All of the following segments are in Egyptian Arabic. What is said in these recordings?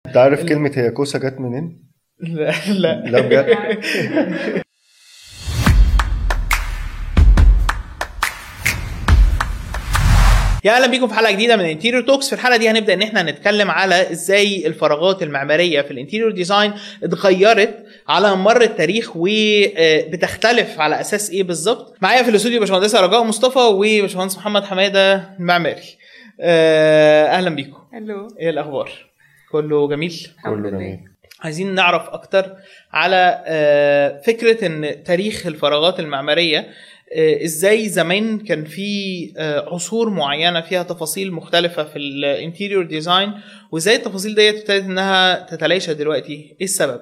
انت عارف كلمة هي كوسة جت منين؟ لا لا لا بجد يا اهلا بيكم في حلقه جديده من انتيريور توكس في الحلقه دي هنبدا ان احنا نتكلم على ازاي الفراغات المعماريه في الانتيريور ديزاين اتغيرت على مر التاريخ وبتختلف على اساس ايه بالظبط معايا في الاستوديو باشمهندسه رجاء مصطفى وباشمهندس محمد حماده المعماري آه، اهلا بيكم الو ايه الاخبار كله جميل الحمد كله لله جميل عايزين نعرف اكتر على آه، فكره ان تاريخ الفراغات المعماريه آه، ازاي زمان كان في آه، عصور معينه فيها تفاصيل مختلفه في الانتيريور ديزاين وازاي التفاصيل ديت ابتدت انها تتلاشى دلوقتي ايه السبب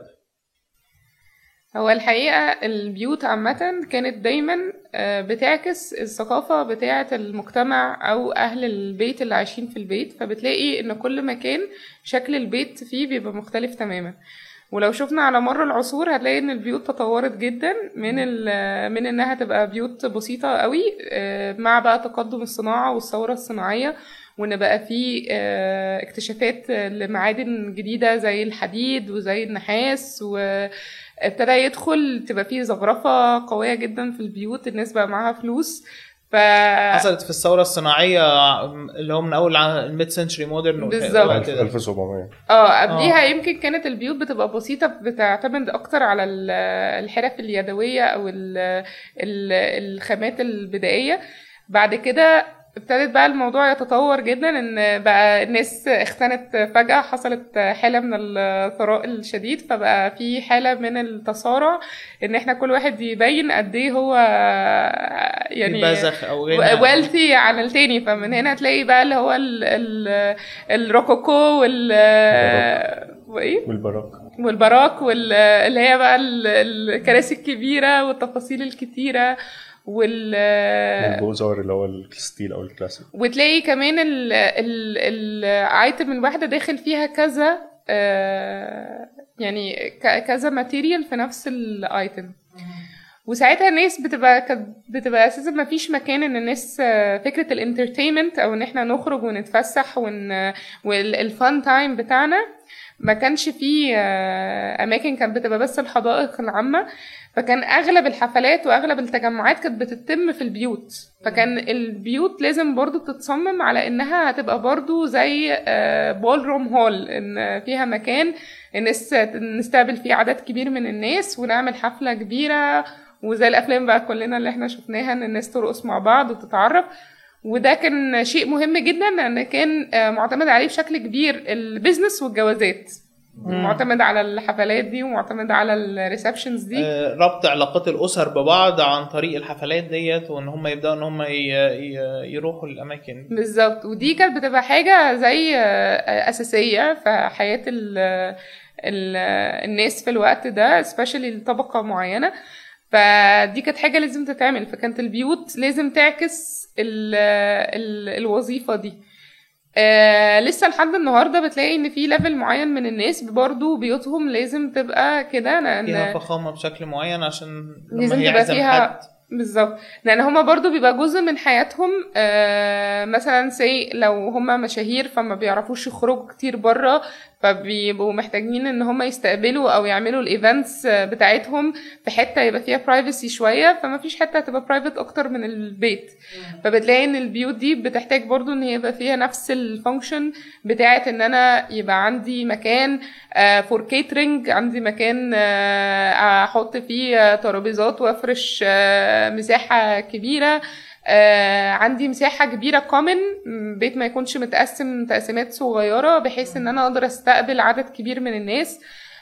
هو الحقيقة البيوت عامة كانت دايما آه، بتعكس الثقافة بتاعة المجتمع أو أهل البيت اللي عايشين في البيت فبتلاقي إن كل مكان شكل البيت فيه بيبقى مختلف تماما ولو شفنا على مر العصور هتلاقي ان البيوت تطورت جدا من ال- من انها تبقى بيوت بسيطه قوي آه، مع بقى تقدم الصناعه والثوره الصناعيه وان بقى في آه، اكتشافات لمعادن جديده زي الحديد وزي النحاس وابتدى يدخل تبقى فيه زخرفه قويه جدا في البيوت الناس بقى معاها فلوس ف حصلت في الثوره الصناعيه اللي هو من اول الميد سنشري مودرن بالظبط. 1700 اه قبليها آه. يمكن كانت البيوت بتبقى بسيطة بتعتمد أكتر على ال- الحرف اليدوية أو ال- ال- الخامات البدائية بعد كده ابتدت بقى الموضوع يتطور جدا ان بقى الناس اختنت فجأة حصلت حالة من الثراء الشديد فبقى في حالة من التسارع ان احنا كل واحد يبين قد ايه هو يعني بزخ او غنى ويلثي عن التاني فمن هنا تلاقي بقى اللي هو ال ال الروكوكو وال وايه والبراك والبراك وال اللي هي بقى ال- الكراسي الكبيره والتفاصيل الكتيره وال والبوزار اللي هو الستيل او الكلاسيك وتلاقي كمان ال ال الايتم الواحده داخل فيها كذا آه، يعني ك- كذا ماتيريال في نفس الايتم وساعتها الناس بتبقى كانت بتبقى اساسا ما فيش مكان ان الناس آه، فكره الانترتينمنت او ان احنا نخرج ونتفسح ون والفان تايم بتاعنا ما كانش فيه آه، اماكن كانت بتبقى بس الحدائق العامه فكان اغلب الحفلات واغلب التجمعات كانت بتتم في البيوت فكان البيوت لازم برضو تتصمم على انها هتبقى برضو زي بول روم هول ان فيها مكان الناس نستقبل فيه عدد كبير من الناس ونعمل حفلة كبيرة وزي الافلام بقى كلنا اللي احنا شفناها ان الناس ترقص مع بعض وتتعرف وده كان شيء مهم جدا لان كان آه، معتمد عليه بشكل كبير البيزنس والجوازات مم. معتمد على الحفلات دي ومعتمد على الريسبشنز دي آه، ربط علاقات الاسر ببعض عن طريق الحفلات ديت وان هم يبداوا ان هم ي- ي- يروحوا الاماكن بالظبط ودي كانت بتبقى حاجة زي آه، أساسية في حياة ال ال الناس في الوقت ده especially لطبقة معينة فدي كانت حاجة لازم تتعمل فكانت البيوت لازم تعكس ال ال الوظيفة دي آه لسه لحد النهارده بتلاقي ان في ليفل معين من الناس برضو بيوتهم لازم تبقى كده فيها لان فخامه بشكل معين عشان لما لازم تبقى هيعزم فيها حد بالظبط لان هما برضو بيبقى جزء من حياتهم آه مثلا سي لو هما مشاهير فما بيعرفوش يخرجوا كتير بره فبيبقوا محتاجين ان هما يستقبلوا او يعملوا الايفنتس بتاعتهم في حته يبقى فيها برايفسي شويه فما فيش حته هتبقى برايفت اكتر من البيت فبتلاقي ان البيوت دي بتحتاج برضو ان هي يبقى فيها نفس الفانكشن بتاعت ان انا يبقى عندي مكان فور كيترينج عندي مكان آه، احط فيه آه، ترابيزات وافرش آه، مساحه كبيره آه، عندي مساحة كبيرة كومن بيت ما يكونش متقسم تقسيمات صغيرة بحيث ان انا اقدر استقبل عدد كبير من الناس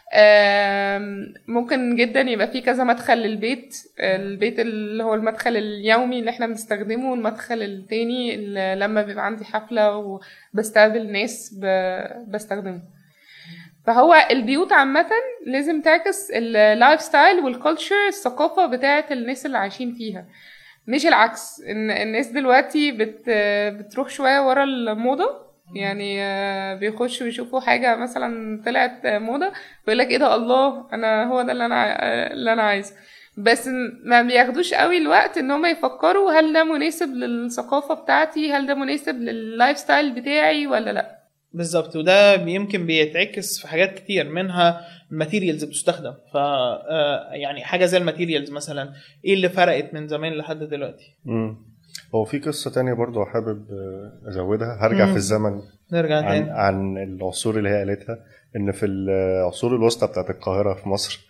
آم، ممكن جدا يبقى فيه كذا مدخل للبيت البيت اللي هو المدخل اليومي اللي احنا بنستخدمه والمدخل التاني اللي لما بيبقى عندي حفلة وبستقبل ناس ب- بستخدمه فهو البيوت عامة لازم تعكس اللايف ستايل والكالتشر الثقافة بتاعة الناس اللي عايشين فيها مش العكس ان الناس دلوقتي بت بتروح شوية ورا الموضة يعني آه، بيخشوا يشوفوا حاجة مثلا طلعت آه، موضة فيقول لك ايه ده الله انا هو ده اللي انا عاي- آه، اللي انا عايزه بس ما بياخدوش قوي الوقت ان هم يفكروا هل ده مناسب للثقافة بتاعتي هل ده مناسب لللايف ستايل بتاعي ولا لا بالظبط وده يمكن بيتعكس في حاجات كتير منها الماتيريالز بتستخدم ف آه، يعني حاجه زي الماتيريالز مثلا ايه اللي فرقت من زمان لحد دلوقتي مم. هو في قصة تانية برضو حابب آه، أزودها هرجع مم. في الزمن نرجع عن, تاني عن العصور اللي هي قالتها إن في العصور الوسطى بتاعت القاهرة في مصر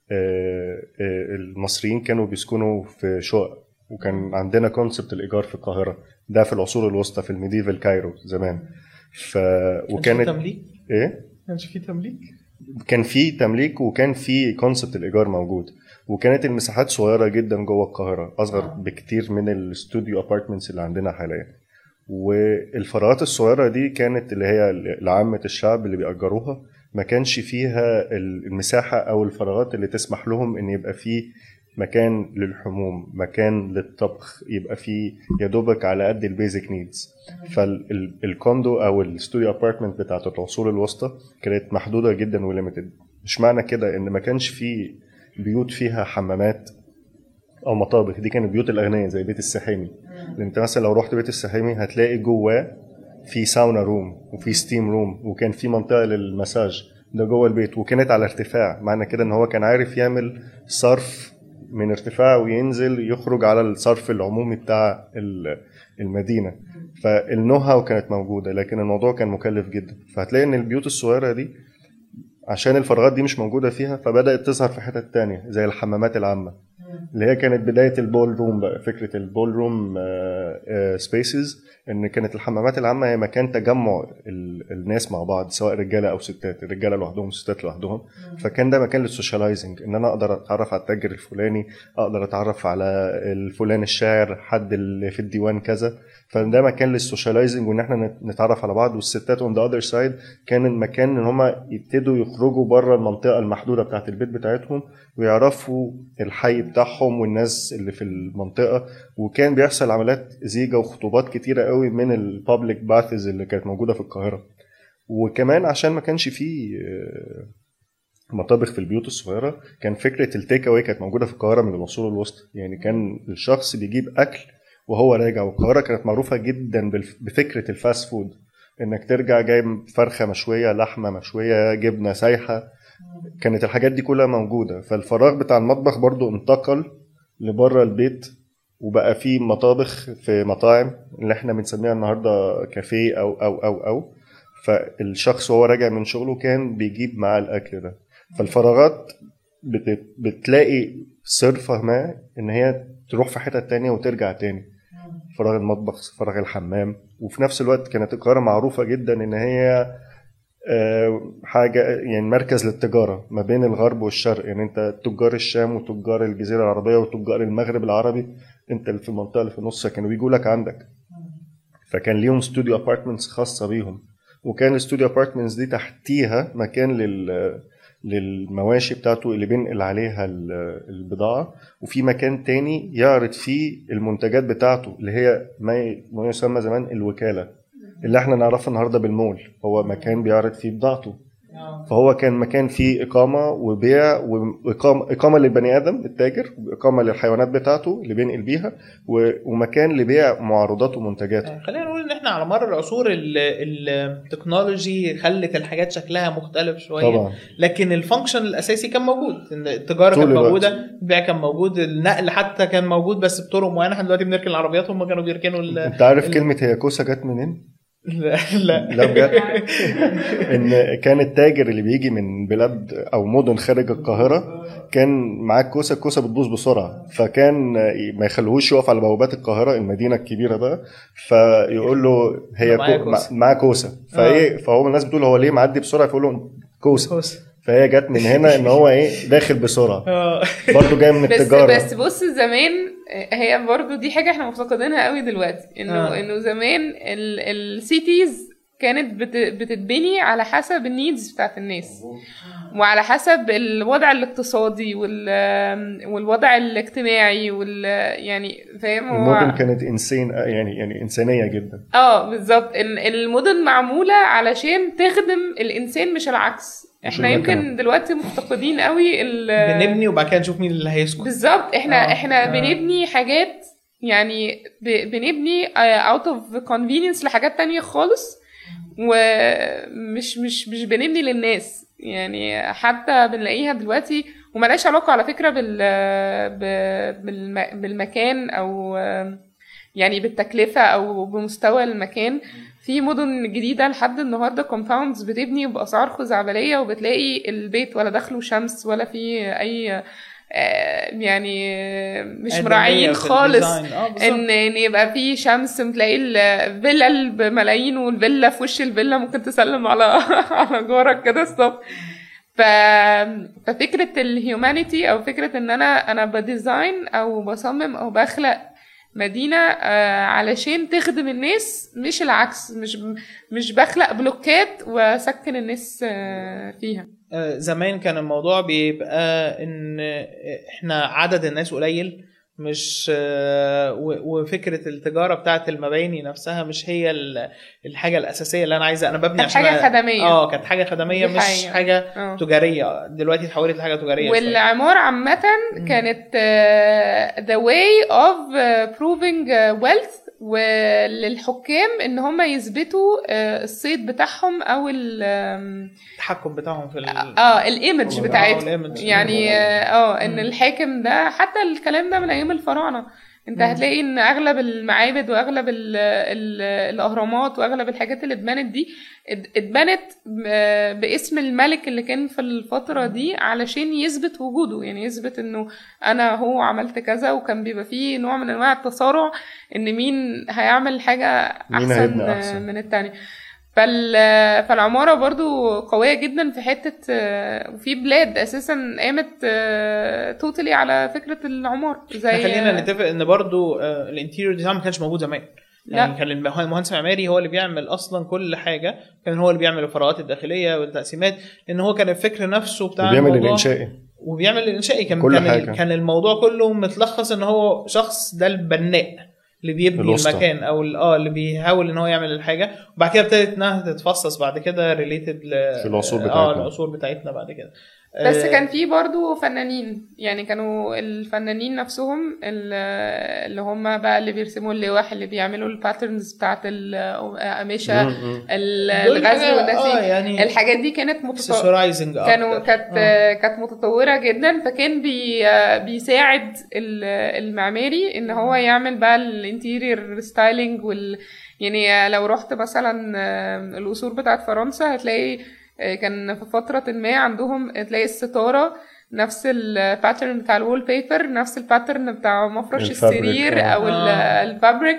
آه، آه، المصريين كانوا بيسكنوا في شقق وكان عندنا كونسبت الإيجار في القاهرة ده في العصور الوسطى في الميديفال كايرو زمان ف كانش في وكانت تمليك ايه كانش في تمليك كان في تمليك وكان في كونسبت الايجار موجود وكانت المساحات صغيره جدا جوه القاهره اصغر آه. بكتير من الاستوديو ابارتمنتس اللي عندنا حاليا والفراغات الصغيره دي كانت اللي هي لعامه الشعب اللي بيأجروها ما كانش فيها المساحه او الفراغات اللي تسمح لهم ان يبقى فيه مكان للحموم مكان للطبخ يبقى فيه يا دوبك على قد البيزك نيدز فالكوندو او الاستوديو ابارتمنت بتاعت العصور الوسطى كانت محدوده جدا وليميتد مش معنى كده ان ما كانش في بيوت فيها حمامات او مطابخ دي كانت بيوت الاغنياء زي بيت السحيمي لان انت مثلا لو رحت بيت السحيمي هتلاقي جواه في ساونا روم وفي ستيم روم وكان في منطقه للمساج ده جوه البيت وكانت على ارتفاع معنى كده ان هو كان عارف يعمل صرف من ارتفاع وينزل يخرج على الصرف العمومي بتاع ال- المدينه فالنو هاو كانت موجوده لكن الموضوع كان مكلف جدا فهتلاقي ان البيوت الصغيره دي عشان الفراغات دي مش موجوده فيها فبدات تظهر في حتت تانية زي الحمامات العامه اللي هي كانت بدايه البول روم بقى فكره البول روم سبيسز ان كانت الحمامات العامه هي مكان تجمع ال- الناس مع بعض سواء رجاله او ستات الرجاله لوحدهم والستات لوحدهم فكان ده مكان للسوشياليزنج ان انا اقدر اتعرف على التاجر الفلاني اقدر اتعرف على الفلان الشاعر حد اللي في الديوان كذا فده مكان للسوشياليزنج وان احنا نت- نتعرف على بعض والستات اون ذا اذر سايد كان المكان ان هم يبتدوا يخرجوا بره المنطقه المحدوده بتاعت البيت بتاعتهم ويعرفوا الحي بتاعهم والناس اللي في المنطقه وكان بيحصل عمليات زيجه وخطوبات كتيره قوي من البابليك باثز اللي كانت موجوده في القاهره وكمان عشان ما كانش فيه آه، مطابخ في البيوت الصغيره كان فكره التيك اواي كانت موجوده في القاهره من العصور الوسطى يعني كان الشخص بيجيب اكل وهو راجع والقاهره كانت معروفه جدا بالف- بفكره الفاست فود انك ترجع جايب فرخه مشويه لحمه مشويه جبنه سايحه كانت الحاجات دي كلها موجوده فالفراغ بتاع المطبخ برضو انتقل لبره البيت وبقى في مطابخ في مطاعم اللي احنا بنسميها النهارده كافيه او او او او فالشخص وهو راجع من شغله كان بيجيب معاه الاكل ده فالفراغات بت- بتلاقي صرفة ما ان هي تروح في حتة تانية وترجع تاني فراغ المطبخ فراغ الحمام وفي نفس الوقت كانت القاهرة معروفة جدا ان هي آه، حاجة يعني مركز للتجارة ما بين الغرب والشرق يعني انت تجار الشام وتجار الجزيرة العربية وتجار المغرب العربي انت اللي في المنطقة اللي في النص كانوا بيجوا لك عندك فكان ليهم استوديو ابارتمنتس خاصة بيهم وكان الاستوديو ابارتمنتس دي تحتيها مكان لل للمواشي بتاعته اللي بينقل عليها ال- البضاعة وفي مكان تاني يعرض فيه المنتجات بتاعته اللي هي ما ي- ما يسمى زمان الوكالة اللي احنا نعرفها النهارده بالمول هو مكان بيعرض فيه بضاعته فهو كان مكان فيه إقامة وبيع وإقامة إقامة للبني آدم التاجر وإقامة للحيوانات بتاعته اللي بينقل بيها و- ومكان لبيع معروضاته ومنتجاته خلينا نقول ان احنا على مر العصور ال- التكنولوجي خلت الحاجات شكلها مختلف شويه طبعا لكن الفانكشن الاساسي كان موجود إن التجاره طول كانت الوقت. موجوده البيع كان موجود النقل حتى كان موجود بس بطرق معينه احنا دلوقتي بنركن العربيات هم كانوا بيركنوا ال... انت عارف ال- كلمة هي كوسة جت منين؟ لا لا لا بجد ان كان التاجر اللي بيجي من بلاد او مدن خارج القاهره كان معاه كوسه الكوسه بتبوظ بسرعه فكان ما يخلوهوش يقف على بوابات القاهره المدينه الكبيره بقى فيقول له هي معايا كو... كوسة. معاه كوسه فايه فهو الناس بتقول هو ليه معدي بسرعه فيقول له كوسه كوسة. فهي جت من هنا ان هو ايه داخل بسرعه آه. برضه جاي من بس التجاره بس بص زمان هي برضو دي حاجه احنا مفتقدينها قوي دلوقتي انه آه. آه. انه زمان السيتيز كانت بت بتتبني على حسب النيدز بتاعت الناس وعلى حسب الوضع الاقتصادي وال والوضع الاجتماعي وال يعني فاهم هو- المدن كانت انسان يعني يعني انسانيه جدا اه بالظبط ال- المدن معموله علشان تخدم الانسان مش العكس مش احنا المكان. يمكن دلوقتي مفتقدين قوي ال- بنبني وبعد كده نشوف مين اللي هيسكن بالظبط احنا آه، احنا آه. بنبني حاجات يعني ب- بنبني اوت اوف convenience لحاجات تانية خالص ومش مش مش بنبني للناس يعني حتى بنلاقيها دلوقتي وملهاش علاقة على فكرة بال ب- بالم- بالمكان أو يعني بالتكلفة أو بمستوى المكان في مدن جديدة لحد النهاردة كومباوندز بتبني بأسعار خزعبلية وبتلاقي البيت ولا دخله شمس ولا في أي آه، يعني مش آدمية مراعيين في خالص الديزاين. اه بالظبط. ان ان يبقى في شمس تلاقي الفيلا بملايين والفيلا في وش الفيلا ممكن تسلم على على جارك كده الصبح ف... ففكره الهيومانيتي او فكره ان انا انا بديزاين او بصمم او بخلق مدينه آه، علشان تخدم الناس مش العكس مش مش بخلق بلوكات واسكن الناس آه، فيها آه، زمان كان الموضوع بيبقى ان احنا عدد الناس قليل مش آه، و- وفكره التجاره بتاعت المباني نفسها مش هي ال- الحاجه الاساسيه اللي انا عايزه انا ببني كانت عشان حاجة أ- خدمية. اه كانت حاجه خدميه دي مش حقيقة. حاجه اه. تجاريه دلوقتي اتحولت لحاجه تجاريه شوية. والعمار عامة كانت uh, the way of uh, proving uh, wealth وللحكام ان هم يثبتوا uh, الصيد بتاعهم او ال um, التحكم بتاعهم في ال... اه الايمج اه، بتاعتهم الإيمج. يعني اه آه، ان مم. الحاكم ده حتى الكلام ده من ايام الفراعنه انت مم. هتلاقي ان اغلب المعابد واغلب ال ال الاهرامات واغلب الحاجات اللي اتبنت دي ات- اتبنت ب- باسم الملك اللي كان في الفتره دي علشان يثبت وجوده يعني يثبت انه انا هو عملت كذا وكان بيبقى فيه نوع من انواع التصارع ان مين هيعمل حاجه مين احسن, هيبني أحسن. من التاني فال فالعمارة برضو قوية جدا في حتة آه، وفي بلاد أساسا قامت توتالي على فكرة العمارة زي احنا خلينا نتفق ان برضو الانتيريور ديزاين ما كانش موجود زمان يعني لا. كان المه- المهندس المعماري هو اللي بيعمل اصلا كل حاجه كان هو اللي بيعمل الفراغات الداخليه والتقسيمات لان هو كان الفكر نفسه بتاع وبيعمل الموضوع الانشائي وبيعمل الانشائي كان كل كان, حاجة. كان الموضوع كله متلخص ان هو شخص ده البناء اللي بيبني الوسطى. المكان او ال- اه اللي بيحاول ان هو يعمل الحاجه وبعد كده ابتدت انها تتفصص بعد كده ريليتد في العصور اه بتاعتنا. العصور بتاعتنا بعد كده بس آه، كان في برضو فنانين يعني كانوا الفنانين نفسهم ال- اللي هم بقى اللي بيرسموا اللوح اللي بيعملوا الباترنز بتاعت القماشة مم، مم. ال- دول الغزل حاجة- اه والنسيج يعني الحاجات دي كانت متطورة accessorizing كانوا أكتر. كانت آه. كانت متطوره جدا فكان بي بيساعد ال- المعماري ان هو يعمل بقى الانتيرير ستايلينج وال يعني لو رحت مثلا آه، القصور بتاعت فرنسا هتلاقي آه، كان في فتره ما عندهم هتلاقي الستاره نفس الباترن بتاع الوول بيبر نفس الباترن بتاع مفرش الفابريك، السرير آه. او ال- آه. الفابريك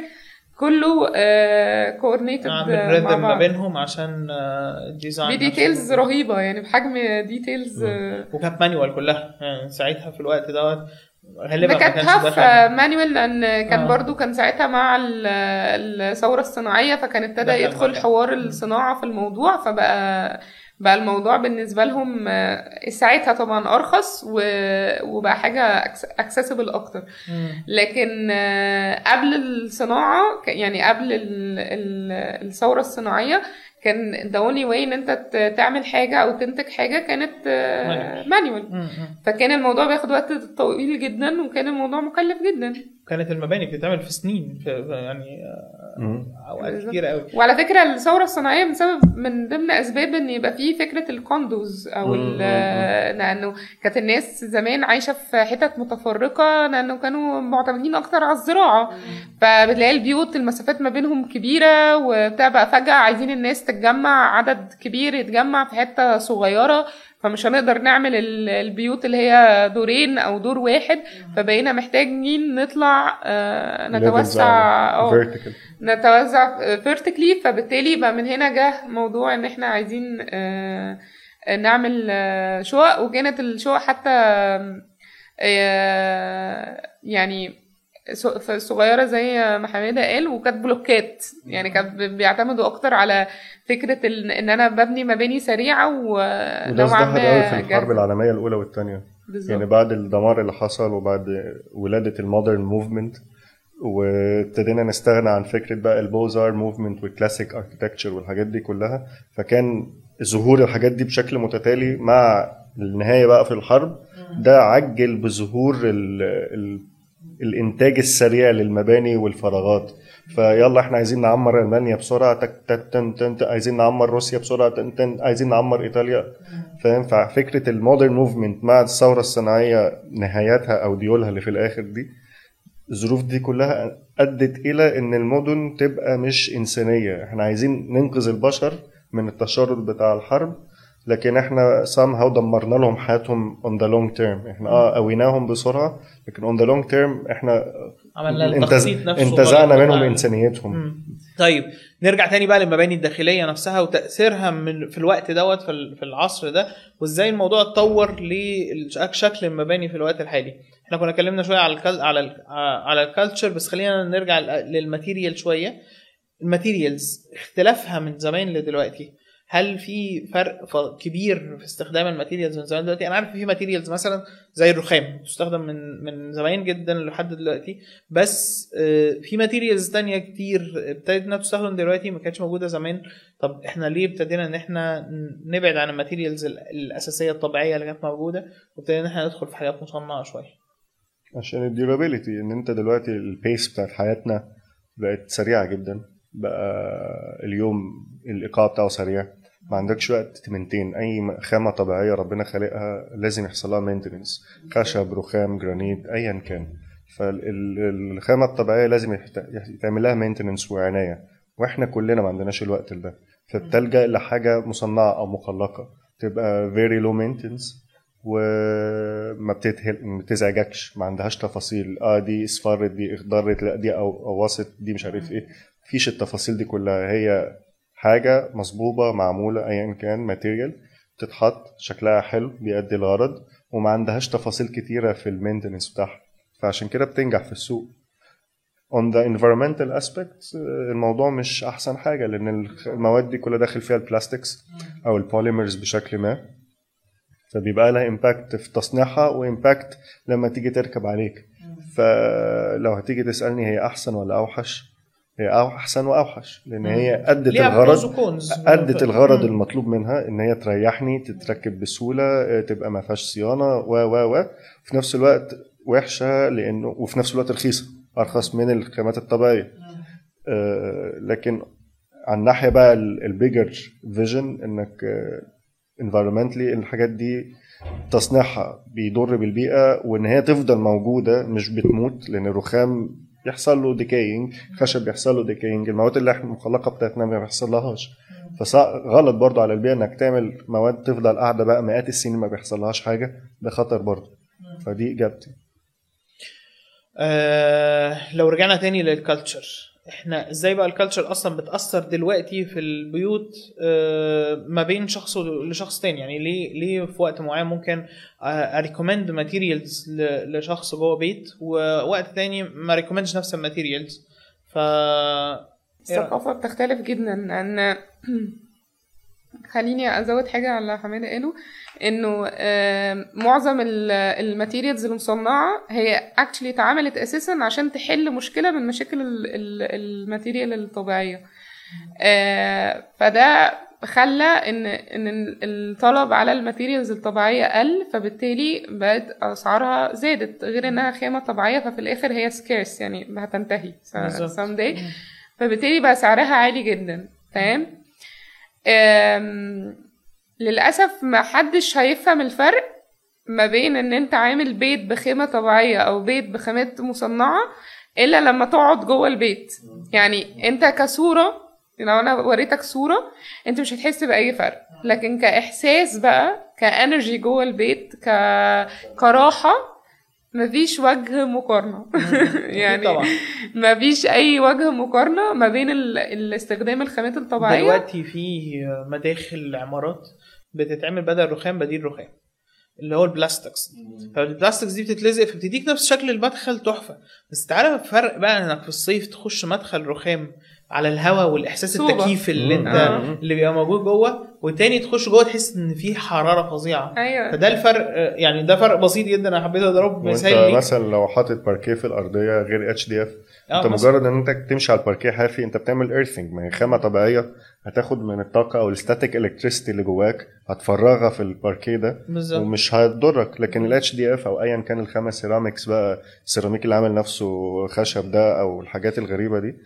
كله كوردينيتد اعمل ريذم ما بينهم عشان آه، الديزاين بديتيلز نفسه. رهيبه يعني بحجم ديتيلز وكانت مانيوال كلها يعني ساعتها في الوقت دوت غالبا ده ما كانت كانش هاف دخل مانوال لان كان آه. برضو كان ساعتها مع ال- الثوره الصناعيه فكان ابتدى دخل يدخل مكان. حوار الصناعه في الموضوع فبقى بقى الموضوع بالنسبه لهم آه، ساعتها طبعا ارخص و- وبقى حاجه اكسسبل اكتر مم. لكن آه، قبل الصناعه ك- يعني قبل ال- ال- الثوره الصناعيه كان the only way ان انت ت- تعمل حاجه او تنتج حاجه كانت مانيوال مم. مم. فكان الموضوع بياخد وقت طويل جدا وكان الموضوع مكلف جدا كانت المباني بتتعمل في سنين في في يعني آه، مم. اوقات بالظبط. كتيره قوي وعلى فكره الثوره الصناعيه من سبب من ضمن اسباب ان يبقى فيه فكره الكوندوز او ال- مم. لانه كانت الناس زمان عايشه في حتت متفرقه لانه كانوا معتمدين اكتر على الزراعه فبتلاقي البيوت المسافات ما بينهم كبيره وبتاع بقى فجاه عايزين الناس تتجمع عدد كبير يتجمع في حته صغيره فمش هنقدر نعمل ال- البيوت اللي هي دورين او دور واحد فبقينا محتاجين نطلع آه، نتوسع اه فيرتيكال نتوزع فيرتيكلي فبالتالي بقى من هنا جه موضوع ان احنا عايزين آه، نعمل آه، شقق وكانت الشقق حتى آه، يعني س- صغيره زي ما حماده قال وكانت بلوكات يعني كانت ب- بيعتمدوا اكتر على فكره ال- ان انا ببني مباني سريعه وده ونوعا ازدهر قوي في ما الحرب جاهزة. العالميه الاولى والثانيه بالظبط. يعني بعد الدمار اللي حصل وبعد ولاده المودرن موفمنت وابتدينا نستغنى عن فكره بقى البوزار موفمنت والكلاسيك اركتكتشر والحاجات دي كلها فكان ظهور الحاجات دي بشكل متتالي مع النهايه بقى في الحرب ده عجل بظهور ال ال الانتاج السريع للمباني والفراغات فيلا احنا عايزين نعمر المانيا بسرعه تك تك تن تن تن عايزين نعمر روسيا بسرعه تن تن عايزين نعمر ايطاليا فاهم ففكره المودرن موفمنت مع الثوره الصناعيه نهايتها او ديولها اللي في الاخر دي الظروف دي كلها ادت الى ان المدن تبقى مش انسانيه احنا عايزين ننقذ البشر من التشرد بتاع الحرب لكن احنا somehow دمرنا لهم حياتهم on the long term احنا اه قويناهم بسرعه لكن on the long term احنا عملنا انتز... التخطيط نفسه انتزعنا غلط. منهم آه. انسانيتهم مم. طيب نرجع تاني بقى للمباني الداخليه نفسها وتاثيرها من في الوقت دوت في ال- في العصر ده وازاي الموضوع اتطور لشكل المباني في الوقت الحالي احنا كنا اتكلمنا شويه على الكال على ال على الكالتشر بس خلينا نرجع ل- للماتيريال شويه الماتيريالز اختلافها من زمان لدلوقتي هل في فرق ف- كبير في استخدام الماتيريالز من زمان دلوقتي انا عارف في ماتيريالز مثلا زي الرخام بتستخدم من من زمان جدا لحد دلوقتي بس آه، في ماتيريالز تانية كتير ابتدت انها تستخدم دلوقتي ما كانتش موجوده زمان طب احنا ليه ابتدينا ان احنا ن- نبعد عن الماتيريالز ال- الاساسيه الطبيعيه اللي كانت موجوده وابتدينا ان احنا ندخل في حاجات مصنعه شويه عشان الديورابيلتي ان انت دلوقتي البيس بتاعت حياتنا بقت سريعه جدا بقى اليوم الايقاع بتاعه سريع ما عندكش وقت تمنتين اي خامه طبيعيه ربنا خالقها لازم يحصل لها مينتننس خشب رخام جرانيت ايا كان فالخامه الطبيعيه لازم يحت- يتعمل لها مينتننس وعنايه واحنا كلنا ما عندناش الوقت ده فبتلجا لحاجه مصنعه او مخلقه تبقى very low maintenance وما بتتهل ما بتزعجكش ما عندهاش تفاصيل اه دي اصفرت دي اخضرت لا دي او قواصت دي مش عارف ايه مفيش التفاصيل دي كلها هي حاجه مصبوبه معموله ايا كان ماتيريال تتحط شكلها حلو بيأدي الغرض وما عندهاش تفاصيل كتيره في المينتنس بتاعها فعشان كده بتنجح في السوق on the environmental aspect آه، الموضوع مش احسن حاجه لان الخ- المواد دي كلها داخل فيها البلاستكس او البوليمرز بشكل ما فبيبقى لها امباكت في تصنيعها وامباكت لما تيجي تركب عليك فلو هتيجي تسالني هي احسن ولا اوحش هي أو احسن واوحش لان هي ادت ليها pros الغرض وcons. ادت الغرض مم. المطلوب منها ان هي تريحني تتركب بسهوله آه، تبقى ما فيهاش صيانه و و و في نفس الوقت وحشه لانه وفي نفس الوقت رخيصه ارخص من الخامات الطبيعيه آه، لكن على الناحيه بقى البيجر فيجن انك انفيرمنتلي الحاجات دي تصنيعها بيضر بالبيئه وان هي تفضل موجوده مش بتموت لان الرخام بيحصل له ديكاينج خشب بيحصل له ديكاينج المواد اللي احنا المخلقه بتاعتنا ما بيحصلهاش فغلط برضو على البيئه انك تعمل مواد تفضل قاعده بقى مئات السنين ما بيحصلهاش حاجه ده خطر برضو فدي اجابتي آه لو رجعنا تاني للكالتشر احنا ازاي بقى الكالتشر اصلا بتاثر دلوقتي في البيوت آه ما بين شخص لشخص تاني يعني ليه ليه في وقت معين ممكن اريكومند ماتيريالز لشخص جوه بيت ووقت تاني ما ريكومندش نفس الماتيريالز ف الثقافة بتختلف جدا لأن خليني أزود حاجة على حمادة قاله إنه آم، معظم الماتيريالز المصنعة هي actually اتعملت أساسا عشان تحل مشكلة من مشاكل ال- ال- الماتيريال الطبيعية آه، فده خلى ان ان الطلب على الماتيريالز الطبيعيه قل فبالتالي بقت اسعارها زادت غير انها خامه طبيعيه ففي الاخر هي سكيرس يعني هتنتهي بالظبط. someday فبالتالي بقى سعرها عالي جدا تمام آم، للاسف ما حدش هيفهم الفرق ما بين ان انت عامل بيت بخامه طبيعيه او بيت بخامات مصنعه الا لما تقعد جوه البيت يعني انت كصوره لو انا وريتك صوره انت مش هتحس باي فرق لكن كاحساس بقى كانرجي جوه البيت ك... كراحه مفيش وجه مقارنه يعني طبعا مفيش اي وجه مقارنه ما بين ال... الاستخدام الخامات الطبيعيه دلوقتي في مداخل عمارات بتتعمل بدل رخام بديل رخام اللي هو البلاستكس فالبلاستكس دي بتتلزق فبتديك نفس شكل المدخل تحفه بس تعالى الفرق بقى انك في الصيف تخش مدخل رخام على الهواء والاحساس صوبة. التكييف اللي انت آه. اللي بيبقى موجود جوه والتاني تخش جوه تحس ان في حراره فظيعه ايوه فده الفرق آه، يعني ده فرق بسيط جدا انا حبيت اضرب مثال وانت ليه مثلا لو حاطط باركيه في الارضيه غير اتش دي اف آه، انت مثلاً. مجرد ان انت تمشي على الباركيه حافي انت بتعمل ايرثنج ما هي خامه طبيعيه هتاخد من الطاقه او الستاتيك الكتريستي اللي جواك هتفرغها في الباركيه ده بالظبط ومش هتضرك لكن الاتش دي اف او ايا كان الخامه سيراميكس بقى السيراميك اللي عامل نفسه خشب ده او الحاجات الغريبه دي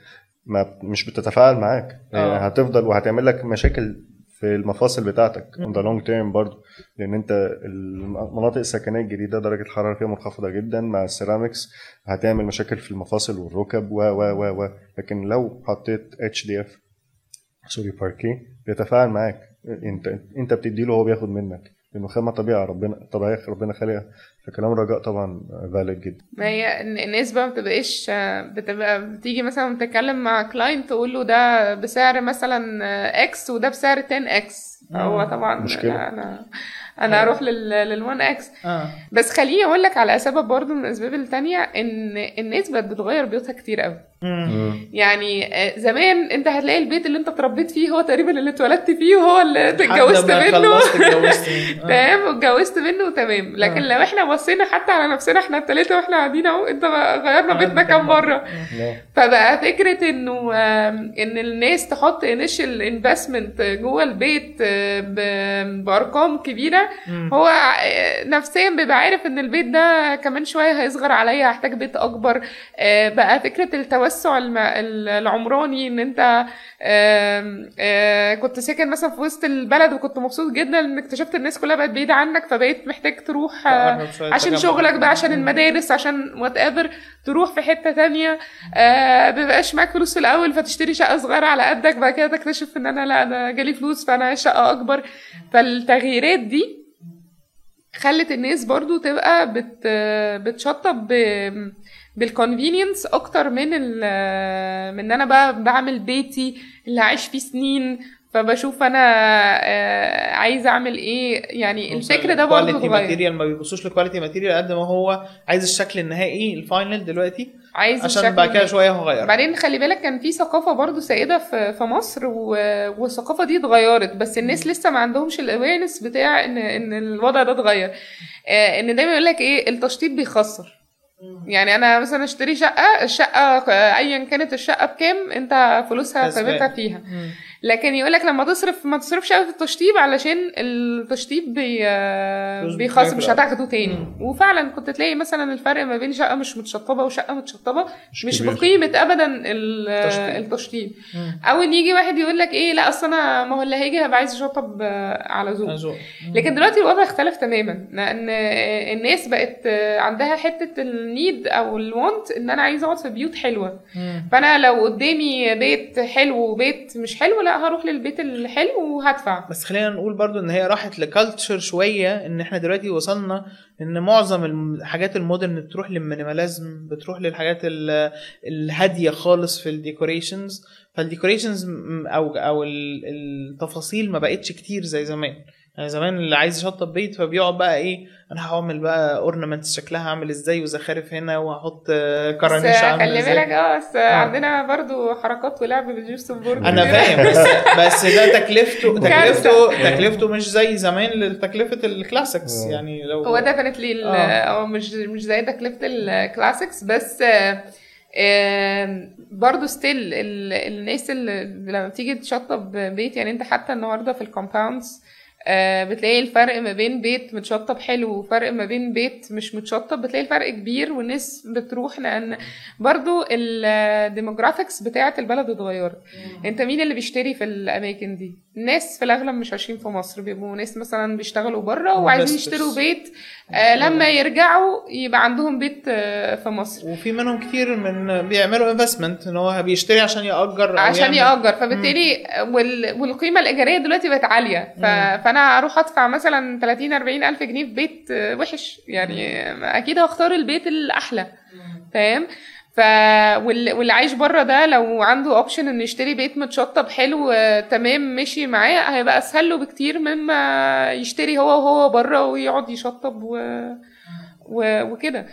ما مش بتتفاعل معاك آه. يعني هتفضل وهتعمل لك مشاكل في المفاصل بتاعتك on the long term برضه لان انت المناطق السكنيه الجديده درجه الحراره فيها منخفضه جدا مع السيراميكس هتعمل مشاكل في المفاصل والركب و و و و لكن لو حطيت اتش دي اف سوري باركيه بيتفاعل معاك انت انت بتدي له هو بياخد منك لانه خامه طبيعه ربنا طبيعيه ربنا خالقها فكلام رجاء طبعا فالid جدا ما هي الن- الناس بقى ما بتبقاش بتبقى بتيجي مثلا تتكلم مع كلاينت تقول له ده بسعر مثلا اكس وده بسعر 10 اكس هو طبعا مشكلة. لا، انا انا اروح لل لل 1 اكس اه بس خليني اقول لك على سبب برضو من الاسباب التانية ان الناس بقت بتغير بيوتها كتير قوي مم. يعني آه، زمان انت هتلاقي البيت اللي انت اتربيت فيه هو تقريبا اللي اتولدت فيه وهو اللي لحد اتجوزت ما منه خلصت اتجوزت منه. آه. تمام واتجوزت منه تمام لكن آه. لو احنا بصينا حتى على نفسنا احنا التلاته واحنا قاعدين اهو انت بقى غيرنا عملت بيتنا كام كام مرة. مره لا. فبقى فكره انه آم، ان الناس تحط انيشال انفستمنت جوه البيت آه، ب- بارقام كبيره مم. هو آه، نفسيا بيبقى عارف ان البيت ده كمان شويه هيصغر عليا هحتاج بيت اكبر آه، بقى فكره التوسع الم- العمراني ان انت آم، آه، كنت ساكن مثلا في وسط البلد وكنت مبسوط جدا ان اكتشفت الناس كلها بقت بعيده عنك فبقيت محتاج تروح آه، تقرب شوية عشان تجمع. شغلك بقى عشان المدارس عشان وات ايفر تروح في حته تانية آه بيبقاش معاك فلوس في الاول فتشتري شقه صغيره على قدك بعد كده تكتشف ان انا لا انا جالي فلوس فانا عايز شقه اكبر فالتغييرات دي خلت الناس برضو تبقى بت بتشطب ب- بالconvenience اكتر من ال من ان انا بقى بعمل بيتي اللي هعيش فيه سنين فبشوف انا آه، عايزه اعمل ايه يعني الفكر ده برضو كواليتي اتغير ماتيريال ما بيبصوش لكواليتي ماتيريال قد ما هو عايز الشكل النهائي الفاينل دلوقتي عايز عشان الشكل بعد كده ده. شويه هغير بعدين خلي بالك كان في ثقافه برضو سائده في في مصر و... والثقافه دي اتغيرت بس الناس لسه ما عندهمش الاويرنس بتاع ان ان الوضع ده اتغير آه ان دايما يقول لك ايه التشطيب بيخسر يعني انا مثلا اشتري شقه الشقه آه، ايا كانت الشقه بكام انت فلوسها كسبان. قيمتها فيها مم. لكن يقول لك لما تصرف ما تصرفش قوي في التشطيب علشان التشطيب بي فلوس بيخاص بتاكل مش أوي. هتاخده تاني مم. وفعلا كنت تلاقي مثلا الفرق ما بين شقه مش متشطبه وشقه متشطبه مش مش كبير. بقيمه ابدا ال- التشطيب. التشطيب مم. او ان يجي واحد يقول لك ايه لا اصل انا ما هو اللي هيجي هيبقى عايز يشطب آه، على ذوق أذوق. مم. لكن دلوقتي الوضع اختلف تماما لان الناس بقت عندها حته النيد او الوانت ان انا عايزه اقعد في بيوت حلوه مم. فانا لو قدامي بيت حلو وبيت مش حلو لا هروح للبيت الحلو وهدفع بس خلينا نقول برضو ان هي راحت لكالتشر شويه ان احنا دلوقتي وصلنا ان معظم الحاجات المودرن بتروح للمينيماليزم بتروح للحاجات ال- الهاديه خالص في الديكوريشنز فالديكوريشنز او او ال- التفاصيل ما بقتش كتير زي زمان يعني زمان اللي عايز يشطب بيت فبيقعد بقى ايه انا هعمل بقى اورنمنتس شكلها عامل ازاي وزخارف هنا وهحط آه، بس كرانيش عامل خلي ازاي بالك اه بس عندنا برضو حركات ولعب بالجوس بورد انا فاهم بس بس ده تكلفته كارثة. تكلفته تكلفته مش زي زمان لتكلفه الكلاسيكس آه. يعني لو هو ديفنتلي آه. هو مش مش زي تكلفه الكلاسيكس بس آه، آه، برضو ستيل الناس اللي لما بتيجي تشطب بيت يعني انت حتى النهارده في الكومباوندز بتلاقي الفرق ما بين بيت متشطب حلو وفرق ما بين بيت مش متشطب بتلاقي الفرق كبير والناس بتروح لان برضو الديموغرافيكس بتاعه البلد اتغيرت انت مين اللي بيشتري في الاماكن دي الناس في الاغلب مش عايشين في مصر بيبقوا ناس مثلا بيشتغلوا بره وعايزين Investors. يشتروا بيت آه لما يرجعوا يبقى عندهم بيت آه في مصر وفي منهم كتير من بيعملوا انفستمنت ان هو بيشتري عشان يأجر أو عشان يعمل- يأجر فبالتالي وال... والقيمة الإيجارية دلوقتي بقت عالية ف... فأنا هروح أدفع مثلا 30 40 ألف جنيه في بيت آه، وحش يعني أكيد هختار البيت الأحلى فاهم ف وال- واللي عايش بره ده لو عنده اوبشن انه يشتري بيت متشطب حلو آه، تمام مشي معاه هيبقى اسهل له بكتير مما يشتري هو وهو بره ويقعد يشطب و... و... وكده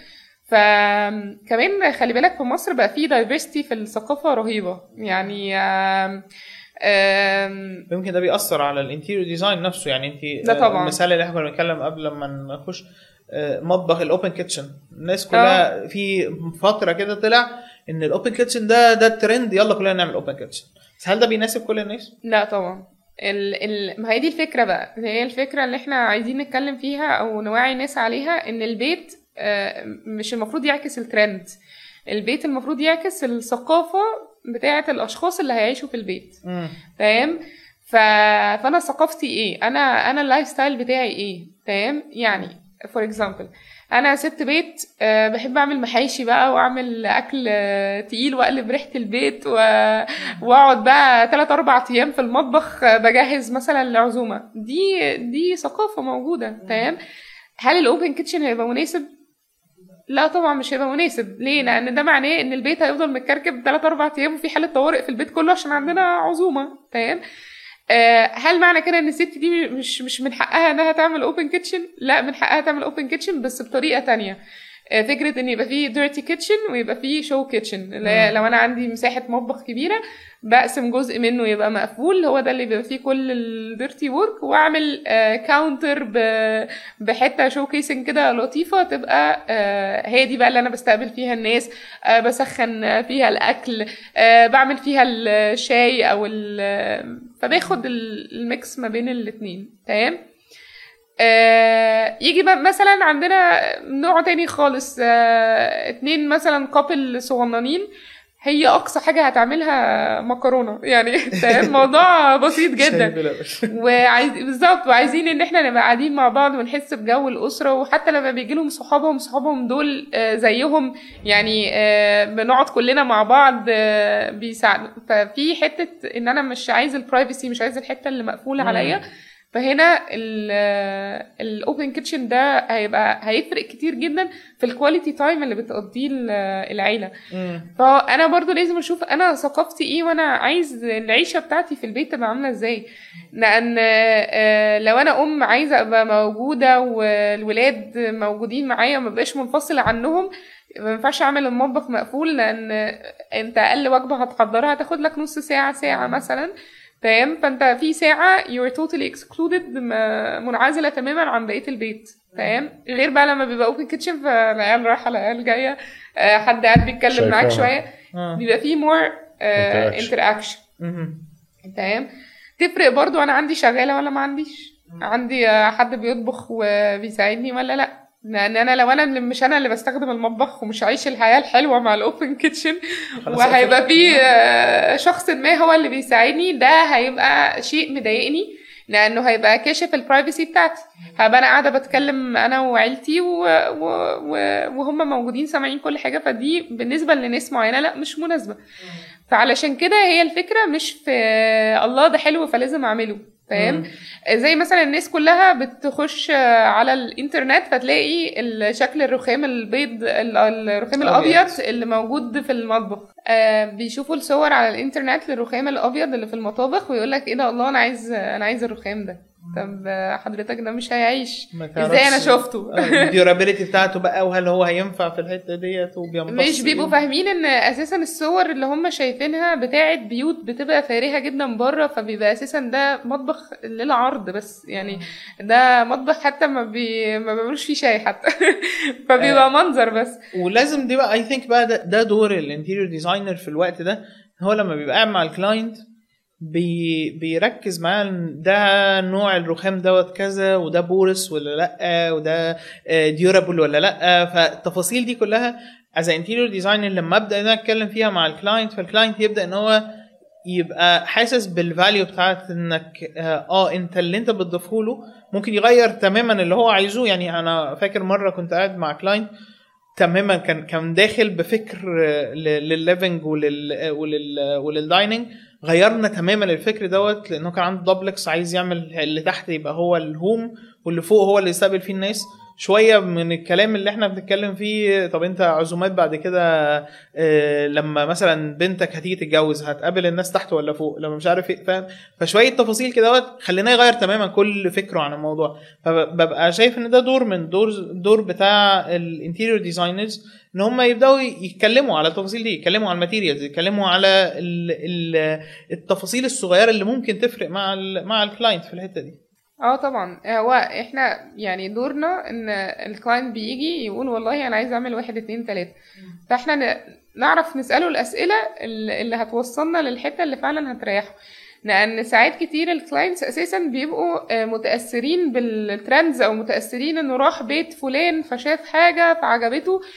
فكمان خلي بالك في مصر بقى في دايفرستي في الثقافة رهيبة يعني آم... آم... يمكن ده بيأثر على الانتيريور ديزاين نفسه يعني انت ده طبعا. المثال اللي احنا كنا بنتكلم قبل ما نخش آه، مطبخ الاوبن كيتشن الناس كلها في فتره كده طلع ان الاوبن كيتشن ده ده الترند يلا كلنا نعمل اوبن كيتشن بس هل ده بيناسب كل الناس؟ لا طبعا ال... ال... ما هي دي الفكرة بقى هي الفكرة اللي احنا عايزين نتكلم فيها او نوعي الناس عليها ان البيت آه، مش المفروض يعكس الترند البيت المفروض يعكس الثقافة بتاعه الاشخاص اللي هيعيشوا في البيت مم. تمام ف... فانا ثقافتي ايه انا انا اللايف ستايل بتاعي ايه تمام يعني فور اكزامبل انا ست بيت آه، بحب اعمل محاشي بقى واعمل اكل آه، تقيل واقلب ريحه البيت و... واقعد بقى 3 4 ايام في المطبخ آه، بجهز مثلا لعزومه دي دي ثقافه موجوده تمام هل الاوبن كيتشن هيبقى مناسب لا طبعا مش هيبقى مناسب ليه لان ده معناه ان البيت هيفضل متكركب 3 4 ايام وفي حاله طوارئ في البيت كله عشان عندنا عزومه تمام آه، هل معنى كده ان الست دي مش مش من حقها انها تعمل اوبن كيتشن لا من حقها تعمل اوبن كيتشن بس بطريقه تانية آه، فكره ان يبقى فيه ديرتي كيتشن ويبقى فيه شو كيتشن لو انا عندي مساحه مطبخ كبيره بقسم جزء منه يبقى مقفول هو ده اللي بيبقى فيه كل الديرتي وورك واعمل كاونتر بحته شو كيسنج كده لطيفه تبقى آه، هي دي بقى اللي انا بستقبل فيها الناس آه، بسخن فيها الاكل آه، بعمل فيها الشاي او ال- فباخد ال- الميكس ما بين الاتنين تمام آه، يجي بقى مثلا عندنا نوع تاني خالص آه، اتنين مثلا كابل صغننين هي اقصى حاجه هتعملها مكرونه يعني فاهم؟ الموضوع بسيط جدا شاي بلبن. وعايز بالظبط وعايزين ان احنا نبقى قاعدين مع بعض ونحس بجو الاسره وحتى لما بيجي لهم صحابهم صحابهم دول آه، زيهم يعني آه، بنقعد كلنا مع بعض آه، بيساعدوا ففي حته ان انا مش عايز البرايفسي مش عايز الحته اللي مقفوله مم. عليا فهنا الاوبن كيتشن ده هيبقى هيفرق كتير جدا في الكواليتي تايم اللي بتقضيه ال- العيله مم. فانا برضو لازم اشوف انا ثقافتي ايه وانا عايز العيشه بتاعتي في البيت تبقى عامله ازاي لان آه، لو انا ام عايزه ابقى موجوده والولاد موجودين معايا ما بقاش منفصله عنهم ما ينفعش اعمل المطبخ مقفول لان انت اقل وجبه هتحضرها هتاخد لك نص ساعه ساعه مثلا تمام فانت في ساعه you're totally excluded م- منعزله تماما عن بقيه البيت تمام غير بقى لما بيبقى اوبن كيتشن فالعيال رايحه العيال جايه آه، حد قاعد بيتكلم معاك شايفاها. شويه آه. بيبقى فيه مور Interaction. انتراكشن مم. تمام تفرق برضو انا عندي شغاله ولا ما عنديش عندي آه، حد بيطبخ وبيساعدني ولا لا لان انا لو انا اللي مش انا اللي بستخدم المطبخ ومش عايش الحياه الحلوه مع الاوبن كيتشن خلاص وهيبقى أقفل. في آه، شخص ما هو اللي بيساعدني ده هيبقى شيء مضايقني لانه هيبقى كاشف البرايفسي بتاعتي هبقى انا قاعده بتكلم انا وعيلتي و... و... و... وهم موجودين سامعين كل حاجه فدي بالنسبه لناس معينه لا مش مناسبه فعلشان كده هي الفكره مش في الله ده حلو فلازم اعمله فاهم زي مثلا الناس كلها بتخش على الانترنت فتلاقي الشكل الرخام البيض ال- الرخام الأبيض. الابيض اللي موجود في المطبخ آه بيشوفوا الصور على الانترنت للرخام الابيض اللي في المطابخ ويقول لك ايه ده الله انا عايز انا عايز الرخام ده طب آه، حضرتك ده مش هيعيش ما ازاي انا تعرفش شفته الديورابيلتي بتاعته بقى وهل هو هينفع في الحته ديت وبيمتص مش بيبقوا إيه؟ فاهمين ان اساسا الصور اللي هم شايفينها بتاعت بيوت بتبقى فارهه جدا بره فبيبقى اساسا ده مطبخ للعرض بس يعني ده مطبخ حتى ما بي... ما بيعملوش فيه شاي حتى فبيبقى منظر بس ولازم دي بقى اي ثينك بقى ده, ده دور الانتيريور ديزاينر في الوقت ده هو لما بيبقى قاعد مع الكلاينت بي بيركز معاه إن ده نوع الرخام دوت كذا وده بورس ولا لا وده ديورابل ولا لا فالتفاصيل دي كلها از انتيريور ديزاينر لما ابدا ان انا اتكلم فيها مع الكلاينت فالكلاينت يبدا ان هو يبقى حاسس بالفاليو بتاعت انك اه آه، انت اللي انت بتضيفه له ممكن يغير تماما اللي هو عايزه يعني انا فاكر مره كنت قاعد مع كلاينت تماما كان كان داخل بفكر آه، ل- للليفنج ولل آه، ولل وللدايننج غيرنا تماما الفكر دوت لانه كان عنده دوبلكس عايز يعمل اللي تحت يبقى هو الهوم واللي فوق هو اللي يستقبل فيه الناس شويه من الكلام اللي احنا بنتكلم فيه طب انت عزومات بعد كده آه، لما مثلا بنتك هتيجي تتجوز هتقابل الناس تحت ولا فوق لما مش عارف ايه فاهم فشويه تفاصيل كده دوت خليناه يغير تماما كل فكره عن الموضوع فببقى شايف ان ده دور من دور دور بتاع الانتيريور ديزاينرز ان هم يبداوا يتكلموا على التفاصيل دي يتكلموا على الماتيريالز يتكلموا على ال ال التفاصيل الصغيره اللي ممكن تفرق مع ال مع الكلاينت في الحته دي اه طبعا هو احنا يعني دورنا ان الكلاينت بيجي يقول والله انا عايز اعمل واحد اتنين تلاته فاحنا ن- نعرف نساله الاسئله اللي اللي هتوصلنا للحته اللي فعلا هتريحه لان ساعات كتير الكلاينتس اساسا بيبقوا آه، متاثرين بالترندز او متاثرين انه راح بيت فلان فشاف حاجه فعجبته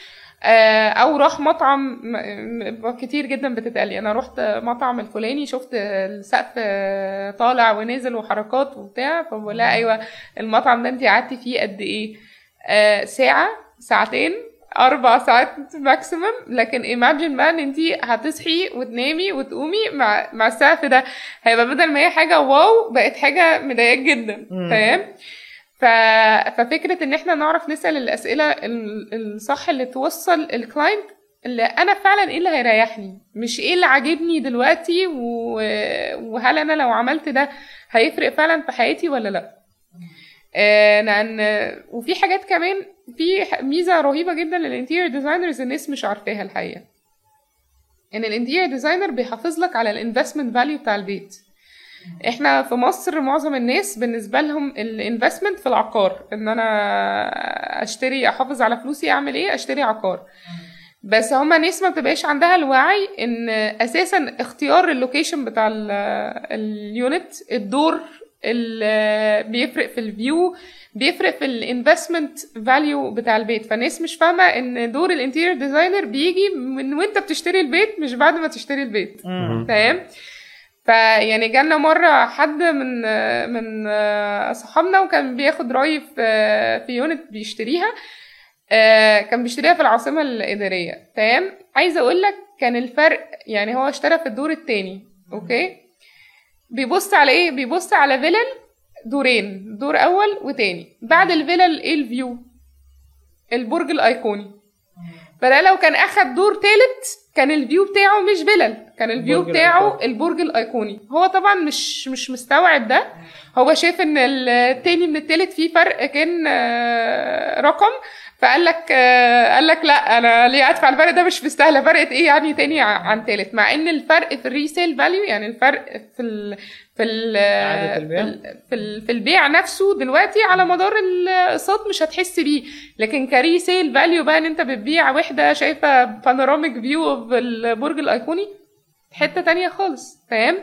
آه، او راح مطعم م- م- كتير جدا بتتقال لي انا رحت مطعم الفلاني شفت السقف آه، طالع ونازل وحركات وبتاع فبقول لها ايوه المطعم ده انت قعدتي فيه قد ايه آه، ساعه ساعتين اربع ساعات ماكسيمم لكن ايماجن بقى ان انت هتصحي وتنامي وتقومي مع مع السقف ده هيبقى بدل ما هي حاجه واو بقت حاجه مضايقاك جدا مم. تمام ف... ففكره ان احنا نعرف نسال الاسئله ال- الصح اللي توصل الكلاينت اللي انا فعلا ايه اللي هيريحني مش ايه اللي عاجبني دلوقتي و... وهل انا لو عملت ده هيفرق فعلا في حياتي ولا لا آه، لان وفي حاجات كمان في ح- ميزه رهيبه جدا للانتيريور ديزاينرز الناس مش عارفاها الحقيقه ان الانتيريور ديزاينر بيحافظ لك على الانفستمنت فاليو بتاع البيت احنا في مصر معظم الناس بالنسبه لهم الانفستمنت في العقار ان انا اشتري احافظ على فلوسي اعمل ايه اشتري عقار بس هما ناس ما بتبقاش عندها الوعي ان اساسا اختيار اللوكيشن بتاع ال- اليونت الدور ال- بيفرق في الفيو بيفرق في الانفستمنت فاليو بتاع البيت فالناس مش فاهمه ان دور الانتيريور ديزاينر بيجي من وانت بتشتري البيت مش بعد ما تشتري البيت مم. تمام فيعني جالنا مرة حد من من صحابنا وكان بياخد رأي في في يونت بيشتريها آه، كان بيشتريها في العاصمة الإدارية تمام عايزة أقول لك كان الفرق يعني هو اشترى في الدور التاني أوكي بيبص على إيه بيبص على فيلل دورين دور أول وتاني بعد الفيلل إيه الفيو البرج الأيقوني فده لو كان أخد دور تالت كان الفيو بتاعه مش فيلل كان الفيو البرج بتاعه الأيقوني. البرج الايقوني هو طبعا مش مش مستوعب ده هو شايف ان التاني من التالت فيه فرق كان آه، رقم فقال لك آه، قال لك لا انا ليه ادفع الفرق ده مش مستاهله فرقت ايه يعني تاني ع- عن تالت مع ان الفرق في الريسيل فاليو يعني الفرق في ال في ال إعادة البيع. في ال- في, ال- في البيع نفسه دلوقتي على مدار الاقساط مش هتحس بيه لكن كريسيل فاليو بقى ان انت بتبيع وحده شايفه بانوراميك فيو في البرج الايقوني حته تانية خالص فاهم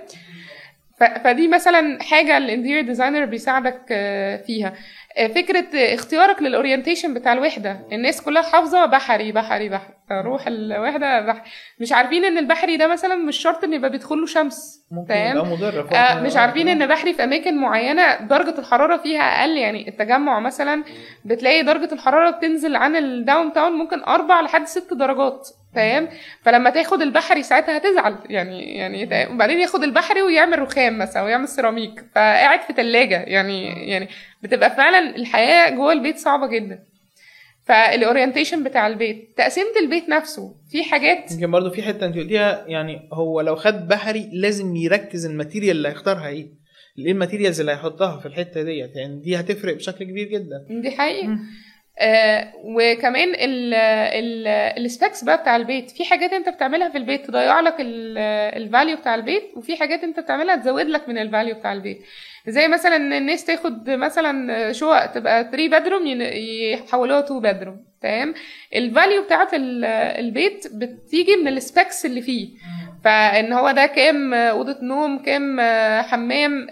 ف- فدي مثلا حاجه الانتيريور ديزاينر بيساعدك آه، فيها آه، فكره آه، اختيارك للاورينتيشن بتاع الوحده الناس كلها حافظه بحري بحري بحري اروح الوحده بحري مش عارفين ان البحري ده مثلا مش شرط ان يبقى بيدخل له شمس ممكن تمام؟ يبقى مضر في آه وقت- مش عارفين ان بحري في اماكن معينه درجه الحراره فيها اقل يعني التجمع مثلا بتلاقي درجه الحراره بتنزل عن الداون تاون ممكن اربع لحد ست درجات فاهم فلما تاخد البحري ساعتها هتزعل يعني يعني تا- وبعدين ياخد البحري ويعمل رخام مثلا ويعمل سيراميك فقاعد في ثلاجه يعني يعني بتبقى فعلا الحياه جوه البيت صعبه جدا فالاورينتيشن بتاع البيت تقسيمه البيت نفسه في حاجات يمكن برضو في حته انت قلتيها يعني هو لو خد بحري لازم يركز الماتيريال اللي هيختارها ايه ايه الماتيريالز اللي هيحطها في الحته ديت يعني دي هتفرق بشكل كبير جدا دي حقيقة مم. آه وكمان ال ال السبيكس بقى بتاع البيت في حاجات انت بتعملها في البيت تضيع لك الفاليو بتاع البيت وفي حاجات انت بتعملها تزود لك من الفاليو بتاع البيت زي مثلا إن الناس تاخد مثلا شقق تبقى 3 بدروم يحولوها 2 بدروم تمام الفاليو بتاعت ال- البيت بتيجي من السبيكس اللي فيه فان هو ده كام اوضه نوم كام حمام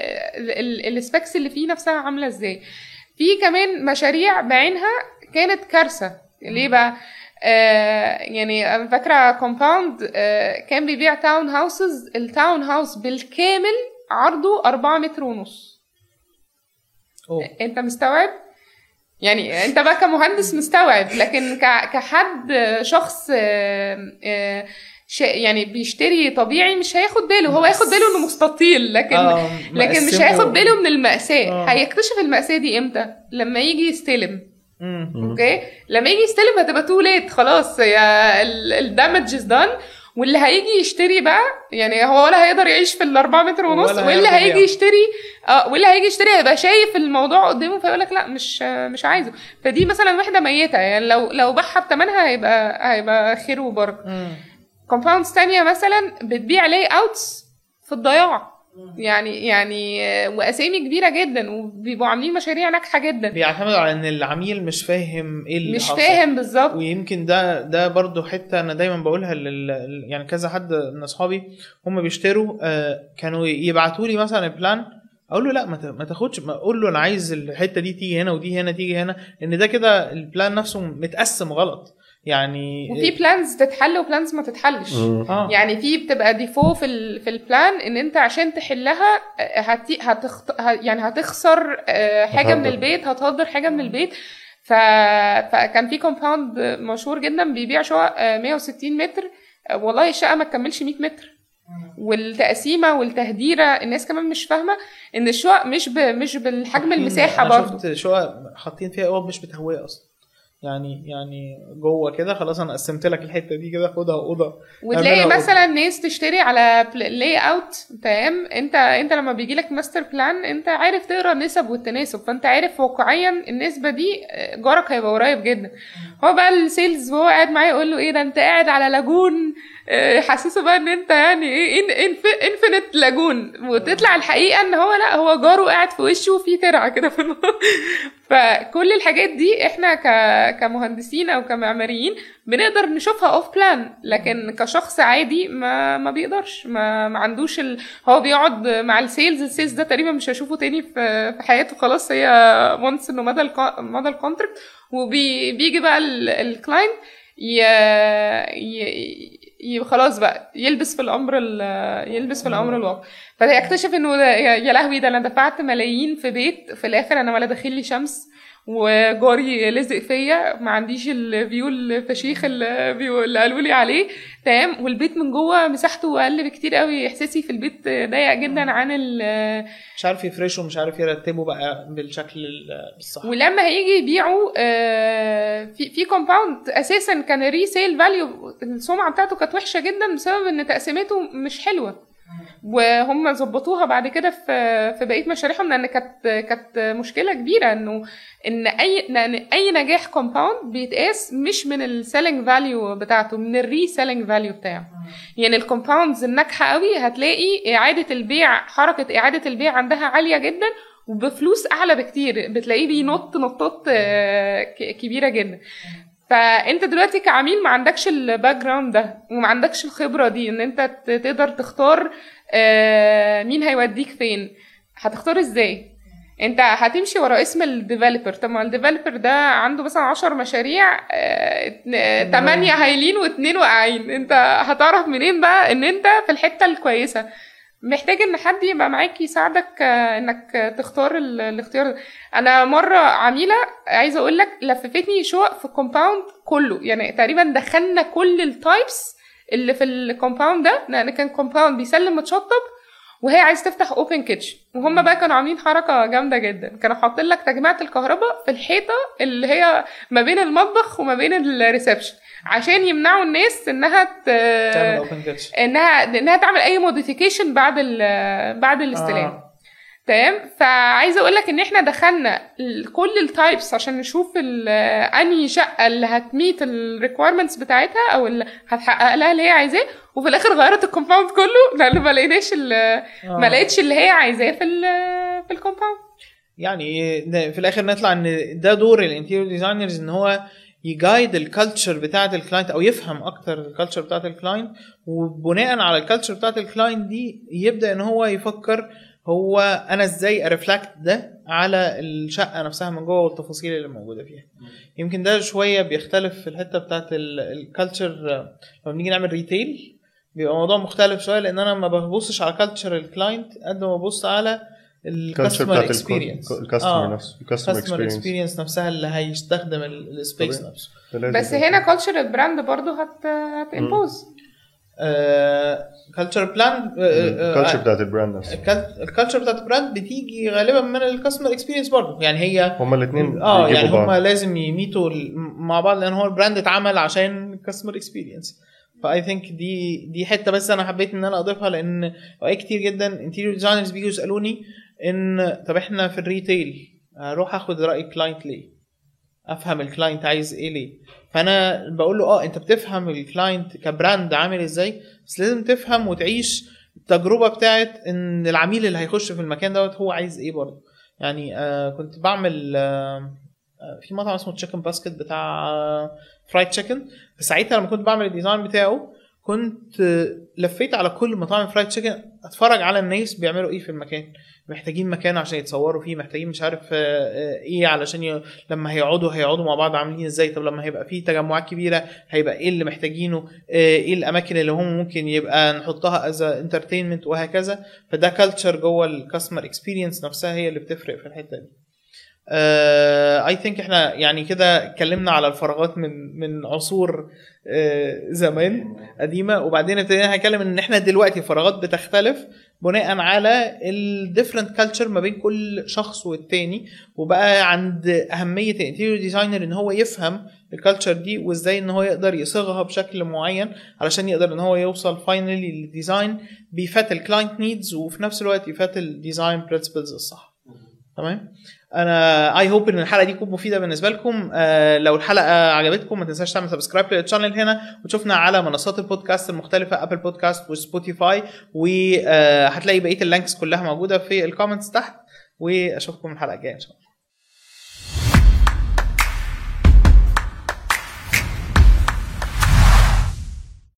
السبيكس اللي فيه نفسها عامله ازاي في كمان مشاريع بعينها كانت كارثه ليه بقى آه يعني انا فاكره كومباوند آه كان بيبيع تاون هاوسز التاون هاوس بالكامل عرضه أربعة متر ونص أوه. انت مستوعب يعني انت بقى كمهندس مستوعب لكن ك- كحد شخص آه، آه، ش- يعني بيشتري طبيعي مش هياخد باله هو هياخد باله انه مستطيل لكن آه، لكن مش مقسمه. هياخد باله من المأساة آه. هيكتشف المأساة دي امتى لما يجي يستلم مم. اوكي لما يجي يستلم هتبقى تو ليت خلاص يا الدامج از دان واللي هيجي يشتري بقى يعني هو ولا هيقدر يعيش في الاربعة متر ونص ولا واللي هيقدر هيجي يبيع. يشتري اه واللي هيجي يشتري هيبقى شايف الموضوع قدامه فيقول لك لا مش مش عايزه فدي مثلا وحده ميته يعني لو لو باعها بثمنها هيبقى هيبقى خير وبركه مم. كومباوندز تانية مثلا بتبيع لاي اوتس في الضياع يعني يعني آه، واسامي كبيره جدا وبيبقوا عاملين مشاريع ناجحه جدا بيعتمد على ان العميل مش فاهم ايه اللي مش حاصل. فاهم بالظبط ويمكن ده ده برضو حته انا دايما بقولها لل يعني كذا حد من اصحابي هم بيشتروا آه، كانوا يبعتوا لي مثلا البلان اقول له لا ما ت- ما تاخدش ما اقول له انا عايز الحته دي تيجي هنا ودي هنا تيجي هنا ان ده كده البلان نفسه متقسم غلط يعني وفي بلانز تتحل وبلانز ما تتحلش اه يعني في بتبقى ديفو في ال في البلان ان انت عشان تحلها آه، هتي هتخت... ه- يعني هتخسر آه، حاجه من هتهدر. البيت هتهدر حاجه من البيت ف... فكان في كومباوند مشهور جدا بيبيع شقق آه، 160 متر آه، والله الشقه ما تكملش 100 متر والتقسيمه والتهديره الناس كمان مش فاهمه ان الشقق مش ب... مش بالحجم حاطين- المساحه انا برضه شفت شقق حاطين فيها اوض مش بتهويه اصلا يعني يعني جوه كده خلاص انا قسمت لك الحته دي كده خدها اوضه وتلاقي اعملها مثلا ناس تشتري على لاي اوت تمام انت انت لما بيجي لك ماستر بلان انت عارف تقرا النسب والتناسب فانت عارف واقعيا النسبه دي آه، جارك هيبقى قريب جدا هو بقى السيلز وهو قاعد معايا يقول له ايه ده انت قاعد على لاجون آه، حسسه بقى ان انت يعني ايه انفينيت لاجون وتطلع الحقيقه ان هو لا هو جاره قاعد في وشه وفي ترعه كده في النص. فكل الحاجات دي احنا ك... كمهندسين او كمعماريين بنقدر نشوفها اوف بلان لكن كشخص عادي ما ما بيقدرش ما, ما عندوش ال... هو بيقعد مع السيلز السيلز ده تقريبا مش هيشوفه تاني في في حياته خلاص هي وانس انه مدى الك... مدى الكونتراكت وبيجي بقى الكلاينت ي... ي... ي... خلاص بقى يلبس في الامر ال... يلبس في الامر الواقع فيكتشف انه ده يا يا لهوي ده انا دفعت ملايين في بيت في الاخر انا ولا داخل لي شمس وجاري لزق فيا ما عنديش الفيو الفشيخ اللي, بيو- اللي قالوا لي عليه تمام والبيت من جوه مساحته اقل بكتير قوي احساسي في البيت ضيق جدا عن ال مش عارف يفرشوا مش عارف يرتبوا بقى بالشكل ال- الصح ولما هيجي يبيعوا آه، في في كومباوند اساسا كان الريسيل فاليو السمعه بتاعته كانت وحشه جدا بسبب ان تقسيمته مش حلوه وهم ظبطوها بعد كده في في بقيه مشاريعهم لان كانت كانت مشكله كبيره انه ان اي لان اي نجاح كومباوند بيتقاس مش من السيلينج فاليو بتاعته من الري سيلينج فاليو بتاعه يعني الكومباوندز الناجحه قوي هتلاقي اعاده البيع حركه اعاده البيع عندها عاليه جدا وبفلوس اعلى بكتير بتلاقيه بينط نطات آه، ك- كبيره جدا فانت دلوقتي كعميل ما عندكش الباك جراوند ده وما عندكش الخبره دي ان انت ت- تقدر تختار آه، مين هيوديك فين هتختار ازاي انت هتمشي ورا اسم الديفلوبر طب ما الديفلوبر ده عنده مثلا 10 مشاريع 8 هايلين واثنين واقعين انت هتعرف منين بقى ان انت في الحته الكويسه محتاج ان حد يبقى معاك يساعدك آه، انك تختار ال- الاختيار ده. انا مره عميله عايزه اقول لك لففتني شقق في الكومباوند كله يعني تقريبا دخلنا كل التايبس اللي في الكومباوند ده لان كان كومباوند بيسلم متشطب وهي عايزه تفتح اوبن كيتشن وهم بقى كانوا عاملين حركه جامده جدا كانوا حاطين لك تجميعة الكهرباء في الحيطه اللي هي ما بين المطبخ وما بين الريسبشن عشان يمنعوا الناس انها ت... تعمل اوبن كيتش انها انها تعمل اي موديفيكيشن بعد ال بعد الاستلام آه. تمام فعايزه اقول لك ان احنا دخلنا ال- كل التايبس عشان نشوف ال- انهي شقه اللي هتميت الريكويرمنتس بتاعتها او اللي هتحقق لها اللي هي عايزاه وفي الاخر غيرت الكومباوند كله لان ما لقيناش ال- ما لقيتش اللي هي عايزاه في ال- في الكومباوند يعني ده- في الاخر نطلع ان ده دور الانتيريور ديزاينرز ان هو يجايد الكالتشر بتاعه الكلاينت او يفهم اكتر الكالتشر بتاعه الكلاينت وبناء على الكالتشر بتاعه الكلاينت دي يبدا ان هو يفكر هو انا ازاي ارفلكت ده على الشقه نفسها من جوه والتفاصيل اللي موجوده فيها يمكن ده شويه بيختلف في الحته بتاعه الكالتشر لما بنيجي نعمل ريتيل بيبقى موضوع مختلف شويه لان انا ما ببصش على كالتشر الكلاينت قد ما ببص على الكالتشر الكاستمر بتاعت اكسبيرينس الكاستمر نفسه الكاستمر الكاستمر اكسبيرينس اكسبيرينس نفسها اللي هيستخدم السبيس طبيعي. نفسه بس هنا كالتشر البراند برضو هت هتمبوز كالتشر بلان الكالتشر بتاعت البراند نفسه الكالتشر بتاعت البراند بتيجي غالبا من الكاستمر اكسبيرينس برضه يعني هي هما الاثنين اه يعني هم بعض لازم يميتوا ال- مع بعض لان هو البراند اتعمل عشان الكاستمر اكسبيرينس فاي ثينك دي دي حته بس انا حبيت ان انا اضيفها لان اوقات كتير جدا انتيريور ديزاينرز بيجوا يسالوني ان طب احنا في الريتيل هروح اخد راي الكلاينت ليه؟ افهم الكلاينت عايز ايه ليه؟ فانا بقول له اه انت بتفهم الكلاينت كبراند عامل ازاي بس لازم تفهم وتعيش التجربه بتاعت ان العميل اللي هيخش في المكان دوت هو عايز ايه برضه يعني آه كنت بعمل آه آه، في مطعم اسمه تشيكن باسكت بتاع فرايد تشيكن فساعتها لما كنت بعمل الديزاين بتاعه كنت لفيت على كل مطاعم فرايد تشيكن اتفرج على الناس بيعملوا ايه في المكان محتاجين مكان عشان يتصوروا فيه محتاجين مش عارف آه، آه، ايه علشان ي... لما هيقعدوا هيقعدوا مع بعض عاملين ازاي طب لما هيبقى فيه تجمعات كبيره هيبقى ايه اللي محتاجينه آه، ايه الاماكن اللي هم ممكن يبقى نحطها از انترتينمنت وهكذا فده كلتشر جوه الكاستمر اكسبيرينس نفسها هي اللي بتفرق في الحته دي اي uh, ثينك احنا يعني كده اتكلمنا على الفراغات من من عصور uh, زمان قديمه وبعدين ابتدينا نتكلم ان احنا دلوقتي الفراغات بتختلف بناء على الديفرنت كلتشر ما بين كل شخص والتاني وبقى عند اهميه الانتيريور ديزاينر ان هو يفهم الكالتشر دي وازاي ان هو يقدر يصيغها بشكل معين علشان يقدر ان هو يوصل فاينلي للديزاين بيفات الكلاينت نيدز وفي نفس الوقت يفات الديزاين برنسبلز الصح تمام انا اي هوب ان الحلقه دي تكون مفيده بالنسبه لكم آه لو الحلقه عجبتكم ما تنساش تعمل سبسكرايب للشانل هنا وتشوفنا على منصات البودكاست المختلفه ابل بودكاست وسبوتيفاي وهتلاقي بقيه اللينكس كلها موجوده في الكومنتس تحت واشوفكم الحلقه الجايه ان شاء الله